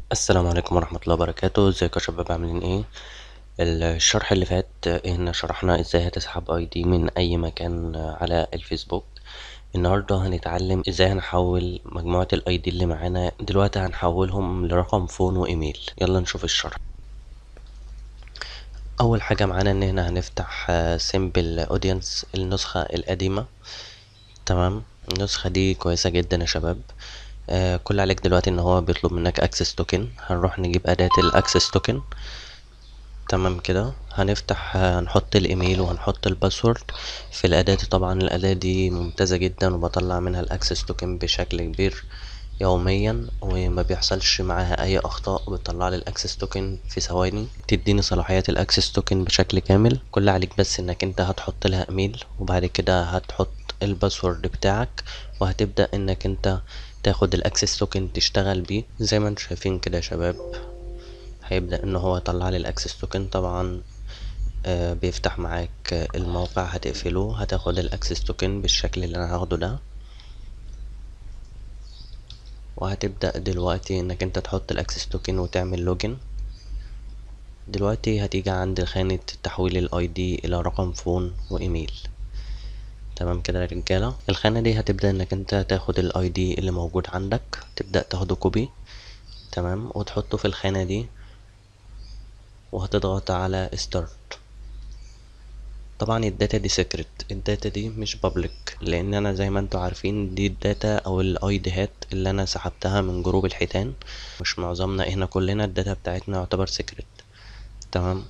السلام عليكم ورحمة الله وبركاته ازيكم يا شباب عاملين ايه الشرح اللي فات احنا شرحنا ازاي هتسحب اي دي من اي مكان على الفيسبوك النهاردة هنتعلم ازاي هنحول مجموعة الاي دي اللي معانا دلوقتي هنحولهم لرقم فون وايميل يلا نشوف الشرح اول حاجة معانا ان احنا هنفتح سيمبل اودينس النسخة القديمة تمام النسخة دي كويسة جدا يا شباب آه كل عليك دلوقتي ان هو بيطلب منك اكسس توكن هنروح نجيب اداة الاكسس توكن تمام كده هنفتح هنحط الايميل وهنحط الباسورد في الاداة دي طبعا الاداة دي ممتازة جدا وبطلع منها الاكسس توكن بشكل كبير يوميا وما بيحصلش معاها اي اخطاء بتطلع لي الاكسس توكن في ثواني تديني صلاحيات الاكسس توكن بشكل كامل كل عليك بس انك انت هتحط لها ايميل وبعد كده هتحط الباسورد بتاعك وهتبدأ انك انت تاخد الاكسس توكن تشتغل بيه زي ما انتم شايفين كده يا شباب هيبدأ ان هو يطلع لي الاكسس توكن طبعا آه بيفتح معاك الموقع هتقفله هتاخد الاكسس توكن بالشكل اللي انا هاخده ده وهتبدأ دلوقتي انك انت تحط الاكسس توكن وتعمل لوجن دلوقتي هتيجي عند خانة تحويل الاي دي الى رقم فون وايميل تمام كده يا رجالة الخانة دي هتبدأ انك انت تاخد الاي دي اللي موجود عندك تبدأ تاخده كوبي تمام وتحطه في الخانة دي وهتضغط على ستارت طبعا الداتا دي سيكريت الداتا دي مش بابليك لان انا زي ما انتوا عارفين دي الداتا او الاي ديهات اللي انا سحبتها من جروب الحيتان مش معظمنا هنا كلنا الداتا بتاعتنا يعتبر سيكريت تمام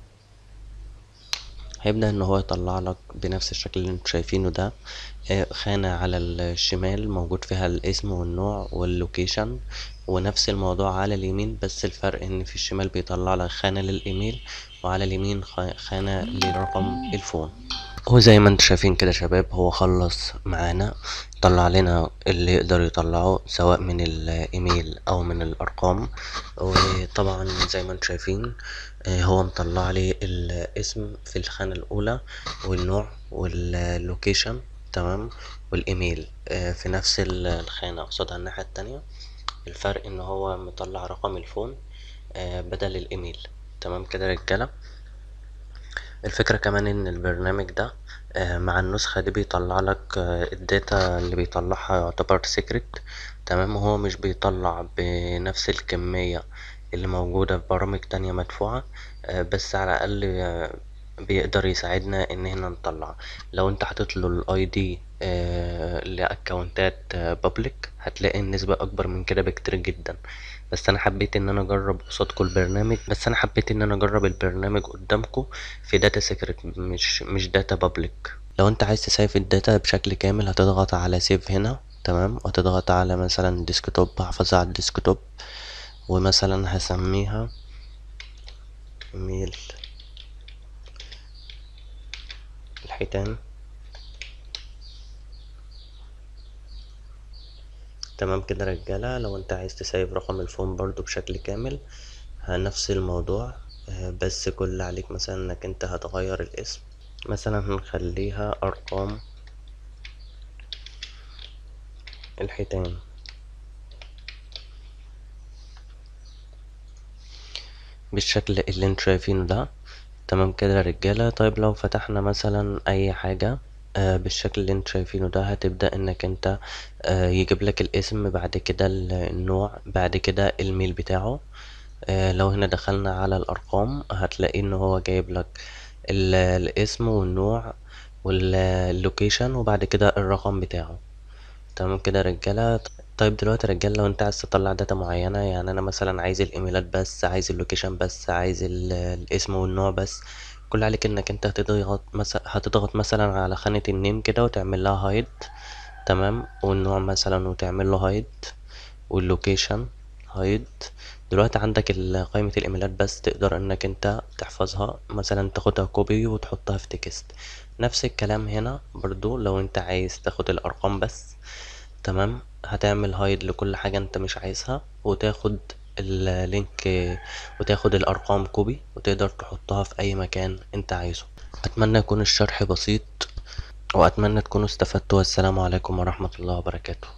هيبدأ ان هو يطلع لك بنفس الشكل اللي انتوا شايفينه ده خانة على الشمال موجود فيها الاسم والنوع واللوكيشن ونفس الموضوع على اليمين بس الفرق ان في الشمال بيطلع لك خانة للايميل وعلى اليمين خانة لرقم الفون وزي ما انتوا شايفين كده شباب هو خلص معانا طلع لنا اللي يقدر يطلعه سواء من الايميل او من الارقام وطبعا زي ما انتوا شايفين هو مطلع لي الاسم في الخانة الاولى والنوع واللوكيشن تمام والايميل في نفس الخانة قصادها الناحية التانية الفرق ان هو مطلع رقم الفون بدل الايميل تمام كده رجالة الفكرة كمان ان البرنامج ده مع النسخة دي بيطلع لك الداتا اللي بيطلعها يعتبر سيكريت تمام هو مش بيطلع بنفس الكمية اللي موجودة في برامج تانية مدفوعة بس على الاقل بيقدر يساعدنا ان احنا نطلع لو انت حاططله الاي دي لاكونتات بابليك هتلاقي النسبة اكبر من كده بكتير جدا بس انا حبيت ان انا اجرب قصادكم البرنامج بس انا حبيت ان انا اجرب البرنامج قدامكم في داتا سيكريت مش مش داتا بابليك لو انت عايز تسيف الداتا بشكل كامل هتضغط على سيف هنا تمام وهتضغط على مثلا ديسكتوب هحفظها على الديسكتوب ومثلا هسميها ميل الحيتان تمام كده رجالة لو انت عايز تسيب رقم الفون برضو بشكل كامل نفس الموضوع بس كل اللي عليك مثلا انك انت هتغير الاسم مثلا هنخليها ارقام الحيتان بالشكل اللي انتوا شايفينه ده تمام كده يا رجالة طيب لو فتحنا مثلا اي حاجة آه بالشكل اللي انتوا شايفينه ده هتبدأ انك انت آه يجيب لك الاسم بعد كده النوع بعد كده الميل بتاعه آه لو هنا دخلنا على الارقام هتلاقي ان هو جايب لك الاسم والنوع واللوكيشن وبعد كده الرقم بتاعه تمام كده يا رجالة طيب دلوقتي يا رجالة لو انت عايز تطلع داتا معينة يعني انا مثلا عايز الايميلات بس عايز اللوكيشن بس عايز الاسم والنوع بس كل عليك انك انت هتضغط مثلا هتضغط مثلا على خانة النيم كده وتعمل لها هايد تمام والنوع مثلا وتعمل له هايد واللوكيشن هايد دلوقتي عندك قائمة الايميلات بس تقدر انك انت تحفظها مثلا تاخدها كوبي وتحطها في تكست نفس الكلام هنا برضو لو انت عايز تاخد الارقام بس تمام هتعمل هايد لكل حاجة انت مش عايزها وتاخد اللينك وتاخد الارقام كوبي وتقدر تحطها في اي مكان انت عايزه اتمنى يكون الشرح بسيط واتمنى تكونوا استفدتوا والسلام عليكم ورحمة الله وبركاته